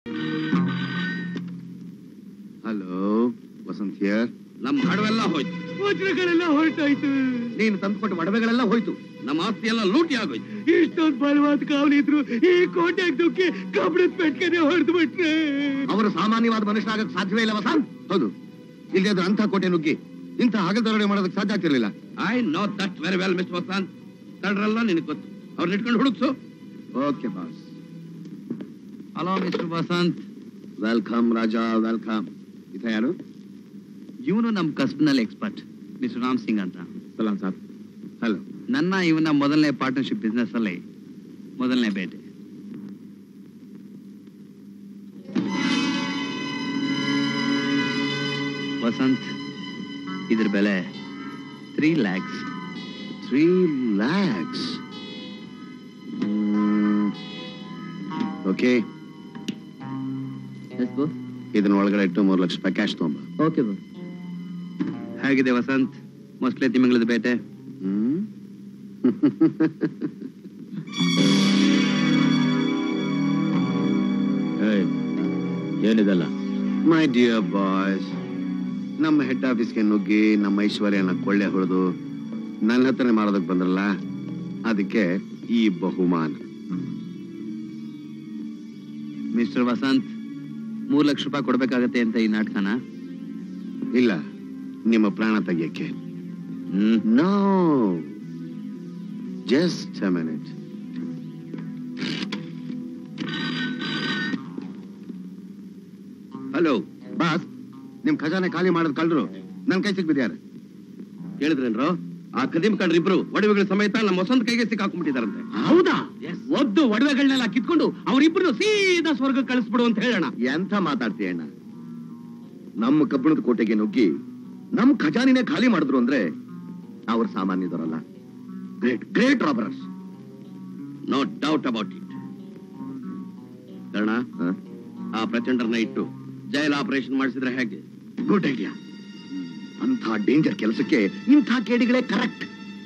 Hello Vasant here ನಮ್ಮ ಹಡವೆಲ್ಲ ಹೋಯ್ತು ವಜ್ರಗಳೆಲ್ಲ ಹೊರಟಾಯ್ತು ನೀನು ತಂದುಕೊಟ್ಟ ಒಡವೆಗಳೆಲ್ಲ ಹೋಯ್ತು ನಮ್ಮ ಆಸ್ತಿ ಎಲ್ಲ ಲೂಟಿ ಆಗೋಯ್ತು ಇಷ್ಟೊಂದು ಬಲವಾದ ಕಾವಲಿದ್ರು ಈ ಕೋಟೆಗೆ ದುಃಖಿ ಕಬ್ಬಣದ ಪೆಟ್ಕನೆ ಹೊಡೆದು ಬಿಟ್ರೆ ಅವರು ಸಾಮಾನ್ಯವಾದ ಮನುಷ್ಯನಾಗಕ್ಕೆ ಸಾಧ್ಯವೇ ಇಲ್ಲ ವಸಂತ್ ಹೌದು ಇಲ್ಲಿ ಅದು ಅಂಥ ಕೋಟೆ ನುಗ್ಗಿ ಇಂಥ ಹಗಲ್ ದರೋಡೆ ಮಾಡೋದಕ್ಕೆ ಸಾಧ್ಯ ಆಗ್ತಿರ್ಲಿಲ್ಲ I know that very well mister Vasanth ತಡ್ರಲ್ಲ ನಿನಗೆ ಗೊತ್ತು ಅವ್ರನ್ನ ಇಟ್ಕೊಂಡು ಹುಡುಕ್ಸು okay boss hello mister Vasanth welcome Raja welcome ಇತ ಯಾರು ಇವನು ನಮ್ಮ ಕಸ್ಬ್ನಲ್ಲಿ ಎಕ್ಸ್ಪರ್ಟ್ ಮಿಸ್ಟರ್ ರಾಮ್ ಸಿಂಗ್ ಅಂತ ಸಲಾಂ ಸಾಬ್ ಹಲೋ ನನ್ನ ಇವನ ಮೊದಲನೇ ಪಾರ್ಟ್ನರ್ಶಿಪ್ ಬಿಸ್ನೆಸ್ ಅಲ್ಲಿ ಮೊದಲನೇ ಭೇಟಿ ವಸಂತ್ ಇದ್ರ ಬೆಲೆ three lakhs three lakhs okay ಇದನ್ನ ಒಳಗಡೆ ಇಟ್ಟು ಮೂರು ಲಕ್ಷ ರೂಪಾಯಿ ಕ್ಯಾಶ್ ತಗೊಂಬ ಓಕೆ ಹೇಗಿದೆ ವಸಂತ್ ಮೊಸಳೆ ತಿಮಿಂಗಳದ ಬೇಟೆ ಹ್ಮ್ ಏನಿದಲ್ಲ ಮೈ ಡಿಯರ್ ಬಾಯ್ಸ್ ನಮ್ಮ ಹೆಡ್ ಆಫೀಸ್ಗೆ ನುಗ್ಗಿ ನಮ್ಮ ಐಶ್ವರ್ಯನ ಕೊಳ್ಳೆ ಹೊಡೆದು ನನ್ನ ಹತ್ರನೇ ಮಾಡೋದಕ್ಕೆ ಬಂದ್ರಲ್ಲ ಅದಕ್ಕೆ ಈ ಬಹುಮಾನ ಮಿಸ್ಟರ್ ವಸಂತ್ ಮೂರು ಲಕ್ಷ ರೂಪಾಯಿ ಕೊಡ್ಬೇಕಾಗತ್ತೆ ಅಂತ ಈ ನಾಟಕನ ಇಲ್ಲ ನಿಮ್ಮ ಪ್ರಾಣ ತೆಗಿಯಕ್ಕೆ ಹ್ಮ್ no just a minute hello boss ನಿಮ್ ಖಜಾನೆ ಖಾಲಿ ಮಾಡೋದ್ ಕಳ್ರು ನನ್ ಕೈ ಸಿಕ್ಬಿದ್ಯಾರ ಕೇಳಿದ್ರೇನ್ರು ಆ ಕದೀಮ್ ಕಂಡ್ರು ಇಬ್ರು ಒಡವೆಗಳ ಸಮೇತ ನಮ್ಮ ವಸಂತ ಕೈಗೆ ಸಿಕ್ಕಾಕೊಂಡ್ಬಿಟ್ಟಿದಾರಂತೆ ಹೌದಾ ಒದ್ದು ಒಡವೆಗಳನ್ನೆಲ್ಲ ಕಿತ್ಕೊಂಡು ಅವರಿಬ್ಬರು ಸೀದಾ ಸ್ವರ್ಗ ಕಳಿಸ್ಬಿಡು ಅಂತ ಹೇಳೋಣ ಎಂಥ ಮಾತಾಡ್ತೀಯ ಅಣ್ಣ ನಮ್ಮ ಕಬ್ಬಿಣದ ಕೋಟೆಗೆ ನುಗ್ಗಿ ನಮ್ ಖಜಾನಿನೇ ಖಾಲಿ ಮಾಡಿದ್ರು ಅಂದ್ರೆ ಅವ್ರು ಸಾಮಾನ್ಯದವರಲ್ಲ great great robbers no doubt about it Karna ಆ ಪ್ರಚಂಡರ್ನ ಇಟ್ಟು ಜೈಲ್ ಆಪರೇಷನ್ ಮಾಡಿಸಿದ್ರೆ ಹೇಗೆ ಗುಡ್ ಐಡಿಯಾ ಅಂಥ ಡೇಂಜರ್ ಕೆಲಸಕ್ಕೆ ಇಂಥ ಕೇಡಿಗಳೇ ಕರೆಕ್ಟ್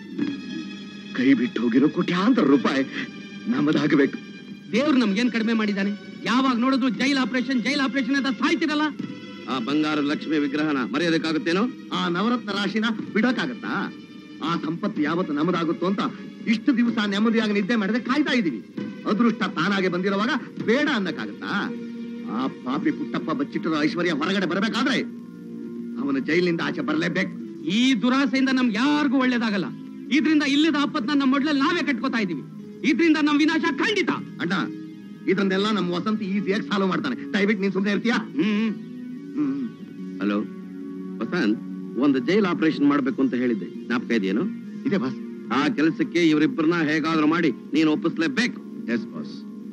ಕೈ ಬಿಟ್ಟು ಹೋಗಿರೋ ಕೋಟ್ಯಾಂತರ ರೂಪಾಯಿ ನಮ್ಮದಾಗಬೇಕು ದೇವ್ರು ನಮ್ಗೇನ್ ಕಡಿಮೆ ಮಾಡಿದಾನೆ ಯಾವಾಗ ನೋಡಿದ್ರು ಜೈಲ್ ಆಪರೇಷನ್ ಜೈಲ್ ಆಪರೇಷನ್ ಅಂತ ಸಾಯ್ತಿರಲ್ಲ ಆ ಬಂಗಾರ ಲಕ್ಷ್ಮಿ ವಿಗ್ರಹನ ಮರೆಯೋದಕ್ಕಾಗುತ್ತೇನೋ ಆ ನವರತ್ನ ರಾಶಿನ ಬಿಡೋಕ್ಕಾಗತ್ತಾ ಆ ಸಂಪತ್ತು ಯಾವತ್ತು ನಮ್ಮದಾಗುತ್ತೋ ಅಂತ ಇಷ್ಟು ದಿವಸ ನೆಮ್ಮದಿಯಾಗಿ ನಿದ್ದೆ ಮಾಡದೆ ಕಾಯ್ತಾ ಇದೀವಿ ಅದೃಷ್ಟ ತಾನಾಗೆ ಬಂದಿರುವಾಗ ಬೇಡ ಅನ್ನಕ್ಕಾಗತ್ತಾ ಆ ಪಾಪಿ ಪುಟ್ಟಪ್ಪ ಬಚ್ಚಿಟ್ಟಿರೋ ಐಶ್ವರ್ಯ ಹೊರಗಡೆ ಬರಬೇಕಾದ್ರೆ ಅವನು ಜೈಲಿನಿಂದ ಆಚೆ ಬರಲೇಬೇಕು ಈ ದುರಾಸೆಯಿಂದ ನಮ್ಗೆ ಯಾರಿಗೂ ಒಳ್ಳೇದಾಗಲ್ಲ ಇದ್ರಿಂದ ಇಲ್ಲದ ಆಪತ್ನ ನಮ್ಮ ಮೊಡ್ಲಲ್ಲಿ ನಾವೇ ಕಟ್ಕೋತಾ ಇದೀವಿ ಇದ್ರಿಂದ ನಮ್ ವಿನಾಶ ಖಂಡಿತ ಅಣ್ಣ ಇದ್ರನ್ನೆಲ್ಲ ನಮ್ಮ ವಸಂತ ಈಸಿಯಾಗಿ ಸಾಲ್ವ್ ಮಾಡ್ತಾನೆ ದಯವಿಟ್ಟು ನೀನ್ ಸುಮ್ಮನೆ ಇರ್ತೀಯಾ ಹ್ಮ್ ಹ್ಮ್ ಹಲೋ ವಸಂತ್ ಒಂದು ಜೈಲ್ ಆಪರೇಷನ್ ಮಾಡ್ಬೇಕು ಅಂತ ಹೇಳಿದ್ದೆ ಜ್ಞಾಪಕ ಇದೆಯೇನು ಇದೆ ಬಾಸ್ ಆ ಕೆಲಸಕ್ಕೆ ಇವರಿಬ್ಬರನ್ನ ಹೇಗಾದ್ರೂ ಮಾಡಿ ನೀನು ಒಪ್ಪಿಸ್ಲೇಬೇಕು yes boss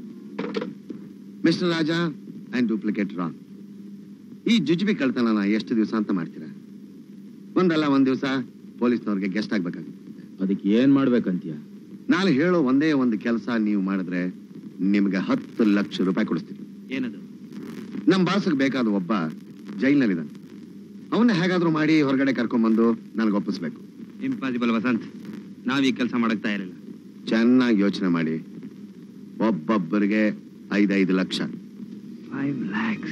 mister Raja and duplicate ರಾಂಗ್ ಈ ಜುಜುಬಿ ಕಳ್ತನನ ಎಷ್ಟು ದಿವಸ ಅಂತ ಮಾಡ್ತೀರಾ ಒಂದಲ್ಲ ಒಂದ್ ದಿವಸ ಪೊಲೀಸ್ನವ್ರಿಗೆ ಗೆಸ್ಟ್ ಆಗ್ಬೇಕಾಗುತ್ತೆ ಅದಕ್ಕೆ ಏನ್ ಮಾಡ್ಬೇಕಂತೀಯ ನಾನು ಹೇಳೋ ಒಂದೇ ಒಂದು ಕೆಲಸ ನೀವು ಮಾಡಿದ್ರೆ ನಿಮ್ಗೆ ಹತ್ತು ಲಕ್ಷ ರೂಪಾಯಿ ಕೊಡಿಸ್ತೀನಿ ಏನದು ನಮ್ಮ ಬಾಸ್ಗೆ ಬೇಕಾದ ಒಬ್ಬ ಜೈಲ್ನಲ್ಲಿದ್ದಾನೆ ಅವನ್ನ ಹೇಗಾದ್ರೂ ಮಾಡಿ ಹೊರಗಡೆ ಕರ್ಕೊಂಡ್ಬಂದು ನನಗೆ ಒಪ್ಪಿಸ್ಬೇಕು ಇಂಪಾಸಿಬಲ್ ವಸಂತ್ ನಾವ್ ಈ ಕೆಲಸ ಮಾಡಕ್ ತಯಾರಿಲ್ಲ ಚೆನ್ನಾಗಿ ಯೋಚನೆ ಮಾಡಿ ಒಬ್ಬೊಬ್ಬರಿಗೆ ಐದೈದು ಲಕ್ಷ five lakhs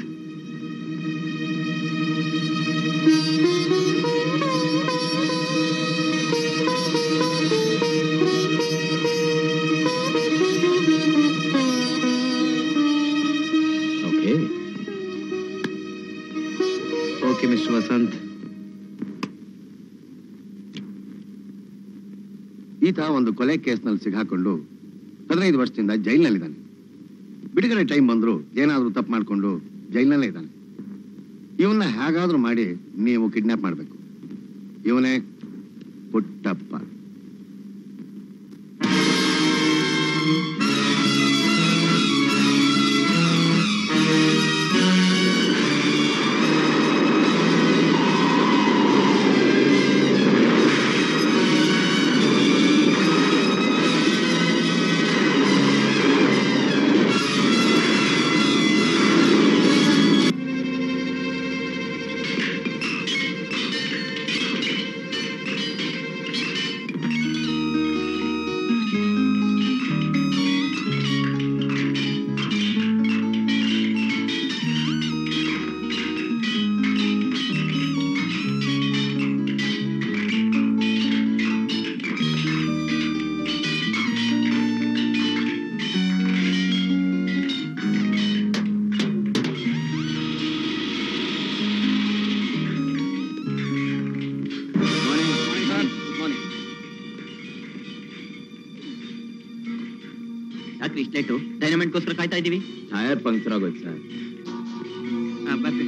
okay okay mister Vasanth ಈತ ಒಂದು ಕೊಲೆ ಕೇಸ್ನಲ್ಲಿ ಸಿಗಾಕೊಂಡು ಹದಿನೈದು ವರ್ಷದಿಂದ ಜೈಲಿನಲ್ಲಿದ್ದಾನೆ ಬಿಡುಗಡೆ ಟೈಮ್ ಬಂದ್ರು ಏನಾದ್ರೂ ತಪ್ಪು ಮಾಡ್ಕೊಂಡು ಜೈಲಿನಲ್ಲೇ ಇದ್ದಾನೆ ಇವನ್ನ ಹೇಗಾದ್ರೂ ಮಾಡಿ ನೀವು ಕಿಡ್ನಾಪ್ ಮಾಡಬೇಕು ಇವನೇ ಪುಟ್ಟಪ್ಪ ಡಾಕ್ಟರ್ ಇಷ್ಟೇಟು ಡೈನಮೆಂಟ್ಗೋಸ್ಕರ ಕಾಯ್ತಾ ಇದೀವಿ ಟೈರ್ ಪಂಕ್ಚರ್ ಆಗೋಯ್ತು ಸರ್ ಬರ್ತೀನಿ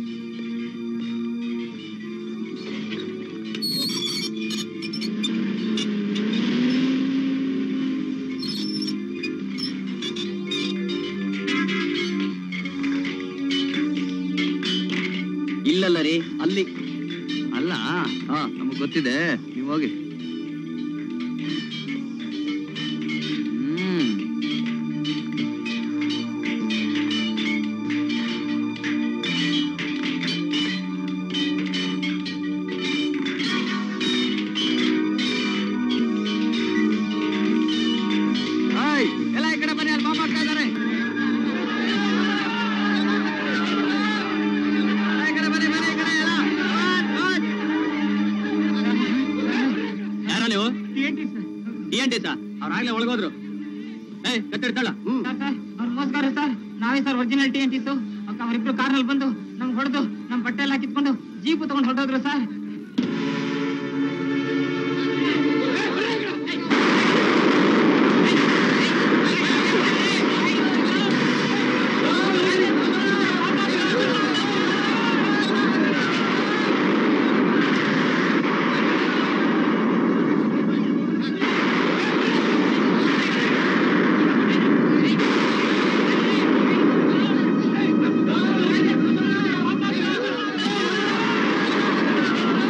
ಇಲ್ಲಲ್ಲ ರೀ ಅಲ್ಲಿ ಅಲ್ಲ ಹಾ ನಮಗ್ ಗೊತ್ತಿದೆ ನೀವ್ ಹೋಗಿ ಹ್ಮ್ ಹಾಯ್ ಎಲ್ಲ ಈ ಕಡೆ ಬನ್ನಿ ಅಲ್ಲಿ ಬಾಂಬ್ ಹಾಕ್ತಾ ಇದ್ದಾರೆ ಈ ಕಡೆ ಬನ್ನಿ ಬನ್ನಿ ಈ ಕಡೆ ಎಲ್ಲ ಯಾರ ನೀವು TNT ಸರ್. ಟಿ ಸಾ ಅವ್ರಾಗ್ಲೇ ಒಳಗೋದ್ರು ಏಯ್ ಕತ್ತಿಡ್ತಾಳ ಸರ್ ಸರ್ ಅವ್ರ ಮೋಸ್ಗಾರ ಸರ್ ನಾವೇ ಸರ್ ಒರಿಜಿನಲ್ ಟಿ ಅಂಟಿಸು ಅವರಿಬ್ರು ಕಾರ್ನಲ್ಲಿ ಬಂದು ನಮ್ಗೆ ಹೊಡೆದು ನಮ್ ಬಟ್ಟೆ ಎಲ್ಲ ಕಿತ್ಕೊಂಡು ಜೀಪು ತಗೊಂಡು ಹೊರಟೋದ್ರು ಸರ್ ಆ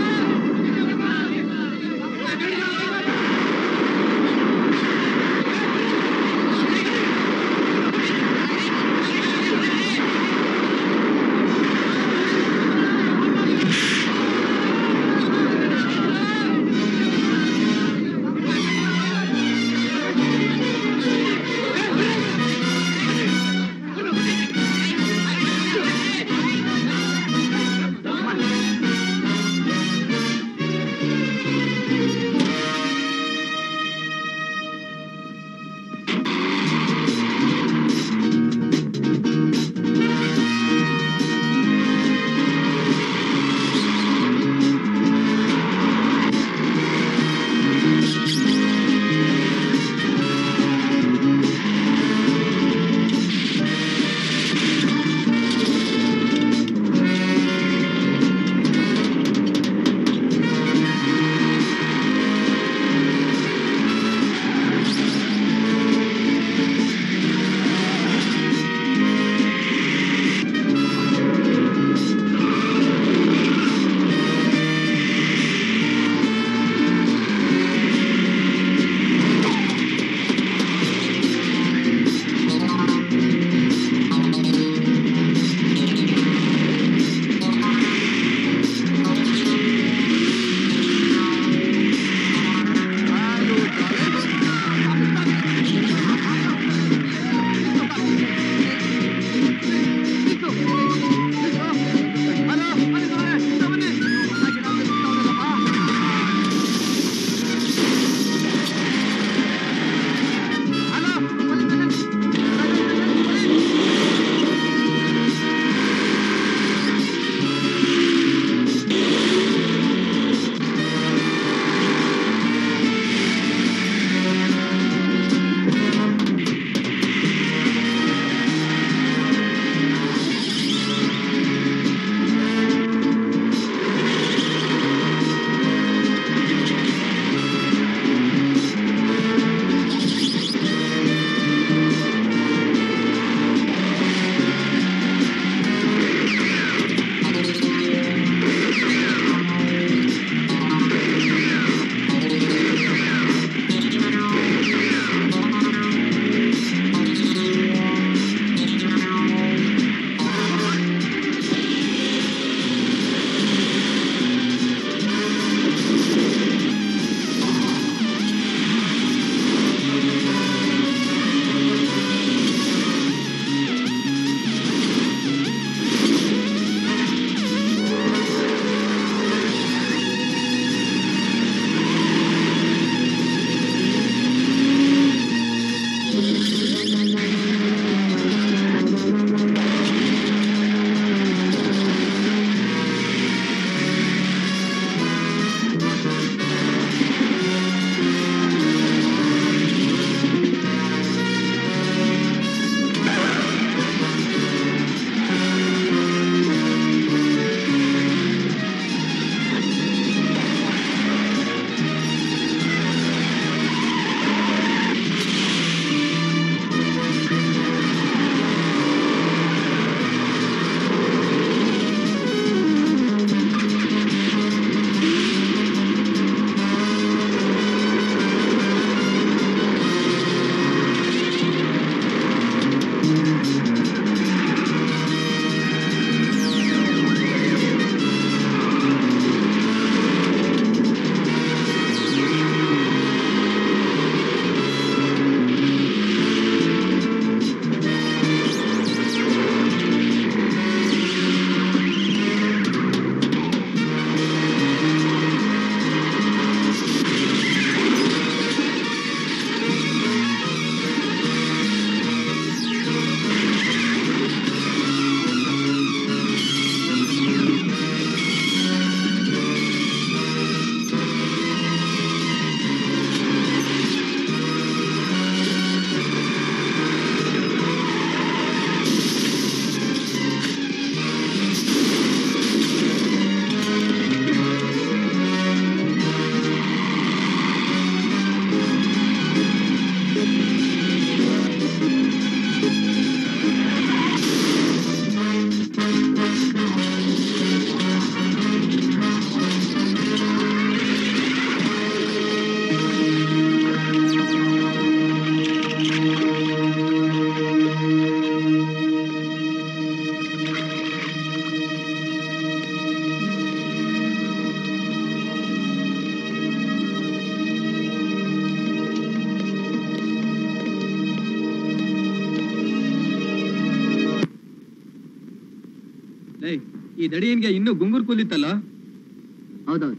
ಈ ದಡಿಯನ್ಗೆ ಇನ್ನೂ ಗುಂಗುರ್ ಕೂಲಿತ್ತಲ್ಲ ಹೌದೌದು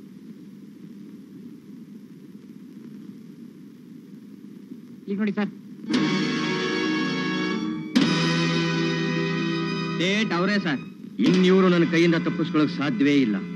ಈಗ ನೋಡಿ ಸರ್ ಡೇಟ್ ಅವರೇ ಸರ್ ಇನ್ಯೂರು ನನ್ನ ಕೈಯಿಂದ ತಪ್ಪಿಸ್ಕೊಳಕ್ ಸಾಧ್ಯವೇ ಇಲ್ಲ